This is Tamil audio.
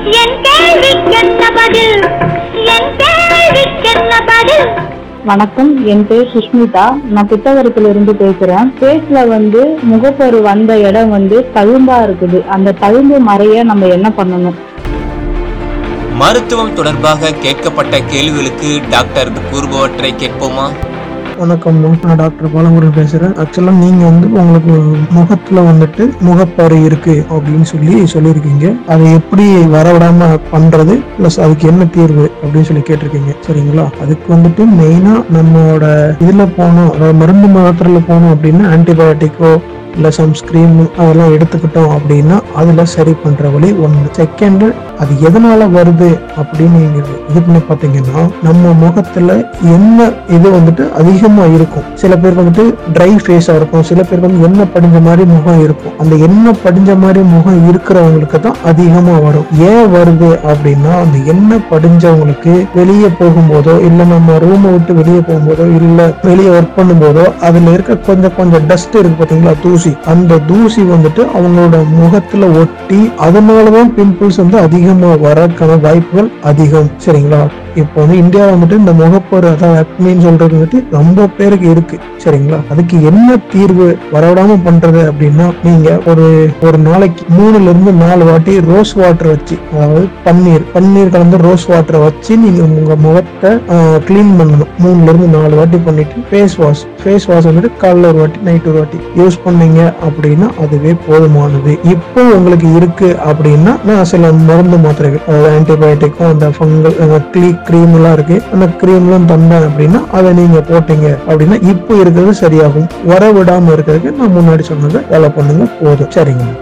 என் கேள்விக்கென்ன பதில் என் கேள்விக்கென்ன பதில் வணக்கம் என் பேர் சுஷ்மிதா நான் புத்தகத்துல இருந்து பேசுறேன் ஃபேஸ்ல வந்து முகப்பரு வந்த இடம் வந்து தழும்பா இருக்குது அந்த தழும்பு மறைய நம்ம என்ன பண்ணணும் மருத்துவம் தொடர்பாக கேட்கப்பட்ட கேள்விகளுக்கு டாக்டர் கூறுபவற்றை கேட்போமா வணக்கம் நான் டாக்டர் பாலமுருகன் பேசுறேன் ஆக்சுவலா நீங்க வந்து உங்களுக்கு முகத்துல வந்துட்டு முகப்பரு இருக்கு அப்படின்னு சொல்லி சொல்லியிருக்கீங்க அதை எப்படி வரவிடாம பண்றது பிளஸ் அதுக்கு என்ன தீர்வு அப்படின்னு சொல்லி கேட்டிருக்கீங்க சரிங்களா அதுக்கு வந்துட்டு மெயினா நம்மளோட இதுல போனோம் அதாவது மருந்து மாத்திரையில போனோம் அப்படின்னா ஆன்டிபயோட்டிக்கோ இல்லை சன்ஸ்கிரீன் அதெல்லாம் எடுத்துக்கிட்டோம் அப்படின்னா அதுல சரி பண்ற வழி ஒன்று செகண்ட் அது எதனால வருது அப்படின்னு நீங்க இது பண்ணி பார்த்தீங்கன்னா நம்ம முகத்துல என்ன இது வந்துட்டு அதிகமா இருக்கும் சில பேருக்கு வந்துட்டு ட்ரை ஃபேஸா இருக்கும் சில பேருக்கு வந்து எண்ணெய் படிஞ்ச மாதிரி முகம் இருக்கும் அந்த எண்ணெய் படிஞ்ச மாதிரி முகம் இருக்கிறவங்களுக்கு தான் அதிகமா வரும் ஏன் வருது அப்படின்னா அந்த எண்ணெய் படிஞ்சவங்களுக்கு வெளியே போகும்போதோ இல்ல நம்ம ரூமை விட்டு வெளியே போகும்போதோ இல்ல வெளியே ஒர்க் பண்ணும்போதோ அதுல இருக்க கொஞ்சம் கொஞ்சம் டஸ்ட் இருக்கு பாத்தீங்களா தூசி அந்த தூசி வந்துட்டு அவங்களோட முகத்துல ஒட்டி அதனாலதான் பிம்பிள்ஸ் வந்து அதிகமா வரக்கான வாய்ப்புகள் அதிகம் சரிங்களா இப்போ வந்து இந்தியா வந்துட்டு இந்த முகப்பொரு அதாவது அக்னின்னு சொல்றது வந்துட்டு ரொம்ப பேருக்கு இருக்கு சரிங்களா அதுக்கு என்ன தீர்வு வரவிடாம பண்றது அப்படின்னா நீங்க ஒரு ஒரு நாளைக்கு மூணுல இருந்து நாலு வாட்டி ரோஸ் வாட்டர் வச்சு அதாவது பன்னீர் பன்னீர் கலந்து ரோஸ் வாட்டரை வச்சு நீங்க உங்க முகத்தை க்ளீன் பண்ணணும் மூணுல இருந்து நாலு வாட்டி பண்ணிட்டு ஃபேஸ் வாஷ் ஃபேஸ் வாஷ் வந்துட்டு காலைல ஒரு வாட்டி நைட் ஒரு வாட்டி யூஸ் பண்ணீங்க அப்படின்னா அதுவே போதுமானது இப்போ உங்களுக்கு இருக்கு அப்படின்னா நான் சில மருந்து மாத்திரைகள் அதாவது ஆன்டிபயோட்டிக்கும் அந்த ஃபங்கல் க்ளீ க்ரீம் எல்லாம் இருக்கு அந்த க்ரீம் எல்லாம் தந்தேன் அப்படின்னா அதை நீங்க போட்டீங்க அப்படின்னா இப்போ இருக்கிறது சரியாகும் வர விடாம இருக்கிறதுக்கு நான் முன்னாடி சொன்னதை வேலை பண்ணுங்க போதும் சரிங்க